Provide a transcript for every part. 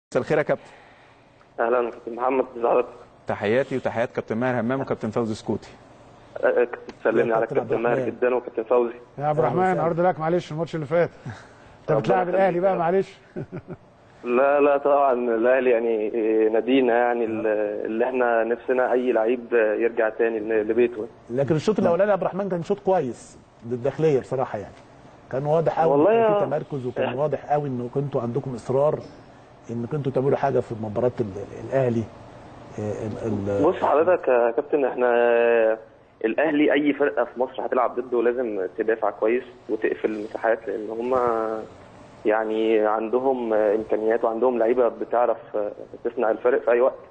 مساء الخير يا كابتن اهلا كابتن محمد ازي حضرتك تحياتي وتحيات كابتن ماهر همام وكابتن فوزي سكوتي أه، كنت تسلمني على كابتن كابتن عبد ماهر الرحمن. جدا وكابتن فوزي يا عبد الرحمن عرض لك معلش الماتش اللي فات انت ربنا بتلاعب يخليك الاهلي يا بقى رب. معلش لا لا طبعا الاهلي يعني نادينا يعني اللي احنا نفسنا اي لعيب يرجع تاني لبيته لكن الشوط الاولاني يا عبد الرحمن كان شوط كويس للداخليه بصراحه يعني كان واضح قوي والله ان يا- في تمركز وكان واضح قوي ان كنتوا عندكم اصرار ان كنتوا تعملوا حاجه في مباراه ال- الاهلي آه، ال- ال- بص حضرتك يا كابتن احنا الاهلي اي فرقه في مصر هتلعب ضده لازم تدافع كويس وتقفل المساحات لان هم يعني عندهم امكانيات وعندهم لعيبه بتعرف تصنع الفرق في اي وقت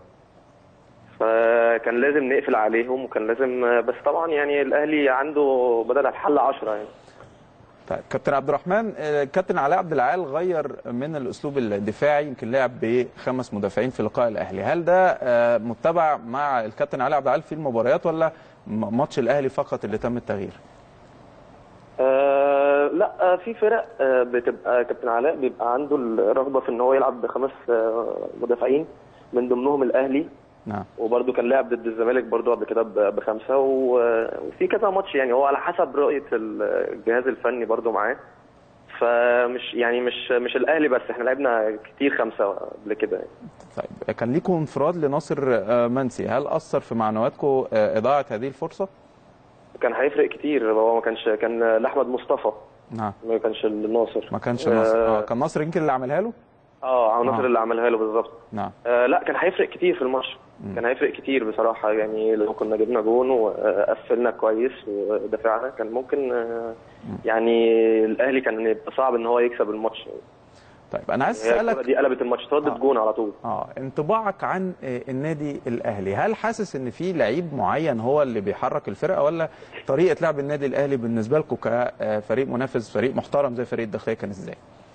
فكان لازم نقفل عليهم وكان لازم بس طبعا يعني الاهلي عنده بدل الحل 10 يعني طيب كابتن عبد الرحمن آه، كابتن علاء عبد العال غير من الاسلوب الدفاعي يمكن لعب بخمس مدافعين في لقاء الاهلي هل ده آه، متبع مع الكابتن علاء عبد العال في المباريات ولا م- ماتش الاهلي فقط اللي تم التغيير آه لا آه، في فرق آه بتبقى كابتن علاء بيبقى عنده الرغبه في ان هو يلعب بخمس آه مدافعين من ضمنهم الاهلي نعم وبرده كان لعب ضد الزمالك برده قبل كده ب- بخمسه و- وفي كذا ماتش يعني هو على حسب رؤيه الجهاز الفني برده معاه فمش يعني مش مش الاهلي بس احنا لعبنا كتير خمسه قبل كده يعني. طيب كان ليكم انفراد لناصر آه، منسي هل اثر في معنوياتكم آه، اضاعه هذه الفرصه كان هيفرق كتير هو ما كانش كان لاحمد مصطفى نعم ما كانش الناصر ما كانش ناصر اه اه, كان ناصر يمكن اللي عملها له آه عبد الناصر آه. اللي عملها له بالظبط نعم آه لا كان هيفرق كتير في الماتش كان هيفرق كتير بصراحة يعني لو كنا جبنا جون وقفلنا كويس ودافعنا كان ممكن آه، يعني الأهلي كان يبقى صعب إن هو يكسب الماتش طيب انا عايز هي الكرة اسالك دي قلبت الماتش ردت آه. جون على طول اه انطباعك عن آه، النادي الاهلي هل حاسس ان في لعيب معين هو اللي بيحرك الفرقه ولا طريقه لعب النادي الاهلي بالنسبه لكم كفريق منافس فريق محترم زي فريق الداخليه كان ازاي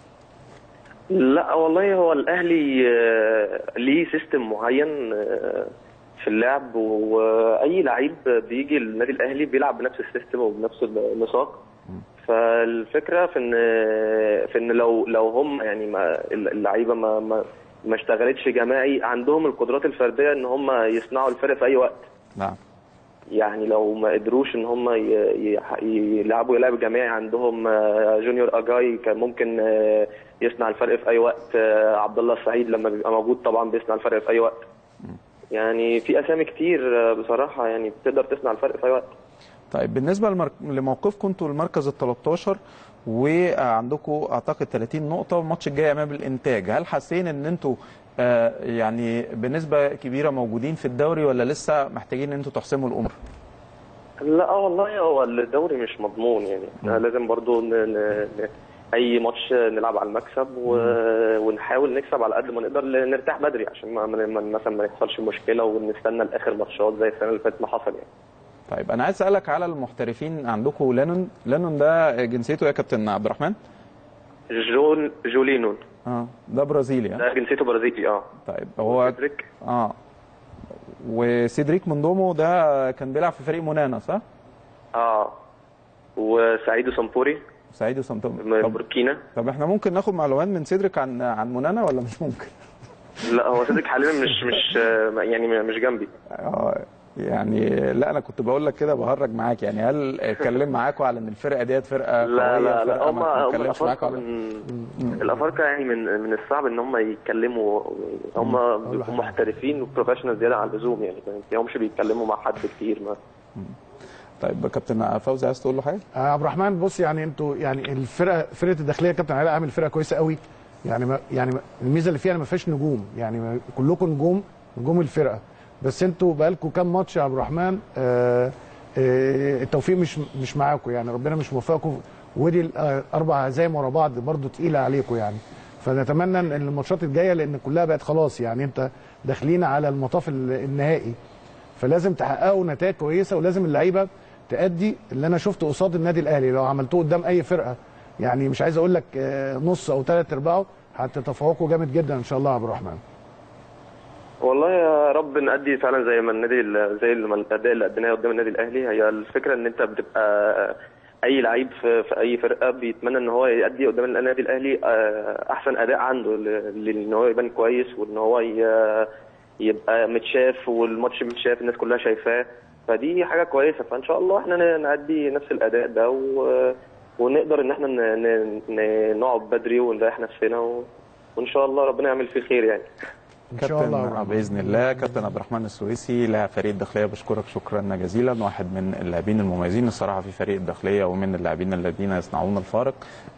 لا والله هو الأهلي آه، ليه سيستم معين آه، في اللعب وأي لعيب بيجي النادي الأهلي بيلعب بنفس السيستم وبنفس النساق فالفكره في ان في ان لو لو هم يعني ما اللعيبه ما ما ما اشتغلتش جماعي عندهم القدرات الفرديه ان هم يصنعوا الفرق في اي وقت نعم يعني لو ما قدروش ان هم ي- ي- يلعبوا لعب جماعي عندهم آه، جونيور اجاي كان ممكن آه، يصنع الفرق في اي وقت آه، عبد الله السعيد لما بيبقى موجود طبعا بيصنع الفرق في اي وقت يعني في اسامي كتير آه، بصراحه يعني بتقدر تصنع الفرق في اي وقت طيب بالنسبه لمرك... لموقفكم انتوا المركز ال 13 وعندكم اعتقد 30 نقطه والماتش الجاي امام الانتاج هل حاسين ان انتوا آه يعني بنسبه كبيره موجودين في الدوري ولا لسه محتاجين ان انتوا تحسموا الامور لا والله هو الدوري مش مضمون يعني احنا لازم برضو ن... ن... ن... اي ماتش نلعب على المكسب و... ونحاول نكسب على قد ما نقدر ل- نرتاح بدري عشان ما ما- ما- مثلا ما يحصلش مشكله ونستنى لاخر ماتشات زي السنه اللي فاتت ما حصل يعني طيب انا عايز اسالك على المحترفين عندكم لانون لانون ده جنسيته ايه يا كابتن عبد الرحمن جون جولينون اه ده برازيلي ها؟ ده جنسيته برازيلي اه طيب هو سيدريك اه وسيدريك مندومو ده كان بيلعب في فريق مونانا صح؟ اه وسعيد سامبوري سعيد وسمتم من طب, بوركينا طب احنا ممكن ناخد معلومات من سيدريك عن عن مونانا ولا مش ممكن؟ لا هو سيدريك حاليا مش مش آه، يعني مش جنبي اه يعني لا انا كنت بقول لك كده بهرج معاك يعني هل اتكلم معاكوا على ان الفرقه ديت فرقه لا قويه لا لا فرقة هم ما هم اتكلمش الافارقه معاكوا على من الافارقه يعني من من الصعب ان هم يتكلموا هم بيبقوا محترفين وبروفيشنال زياده عن اللزوم يعني ما تلاقيهمش بيتكلموا مع حد كتير ما طيب كابتن فوزي عايز تقول له حاجه؟ آه، عبد الرحمن بص يعني انتوا يعني الفرقه فرقه الداخليه كابتن علاء عامل فرقه كويسه قوي يعني ما يعني ما- الميزه اللي فيها ما فيهاش نجوم يعني ما- كلكم نجوم نجوم الفرقه بس انتوا بقالكم كام ماتش يا عبد الرحمن آه آه التوفيق مش مش معاكم يعني ربنا مش موفقكم ودي الاربع هزايم ورا بعض برضو تقيله عليكم يعني فنتمنى ان الماتشات الجايه لان كلها بقت خلاص يعني انت داخلين على المطاف ال- النهائي فلازم تحققوا نتائج كويسه ولازم اللعيبه تأدي اللي انا شفته قصاد النادي الاهلي لو عملتوه قدام اي فرقه يعني مش عايز اقول لك آه، نص او ثلاث ارباعه هتتفوقوا جامد جدا ان شاء الله يا عبد الرحمن والله يا رب نأدي فعلا زي ما النادي ال- زي ما الاداء اللي اديناه قدام النادي الاهلي هي الفكره ان انت بتبقى اي لعيب في, في اي فرقه بيتمنى ان هو يأدي قدام النادي الاهلي آه، احسن اداء عنده ل- لان هو يبان كويس وان هو ي- يبقى متشاف والماتش متشاف الناس كلها شايفاه فدي حاجه كويسه فان شاء الله احنا ن- نأدي نفس الاداء ده و... ونقدر ان احنا ن... ن... ن... نقعد بدري ونريح نفسنا و... وان شاء الله ربنا يعمل فيه خير يعني ان شاء الله يا كابتن رب. باذن الله كابتن عبد الرحمن السويسي لاعب فريق الداخليه بشكرك شكرا جزيلا واحد من اللاعبين المميزين الصراحه في فريق الداخليه ومن اللاعبين الذين يصنعون الفارق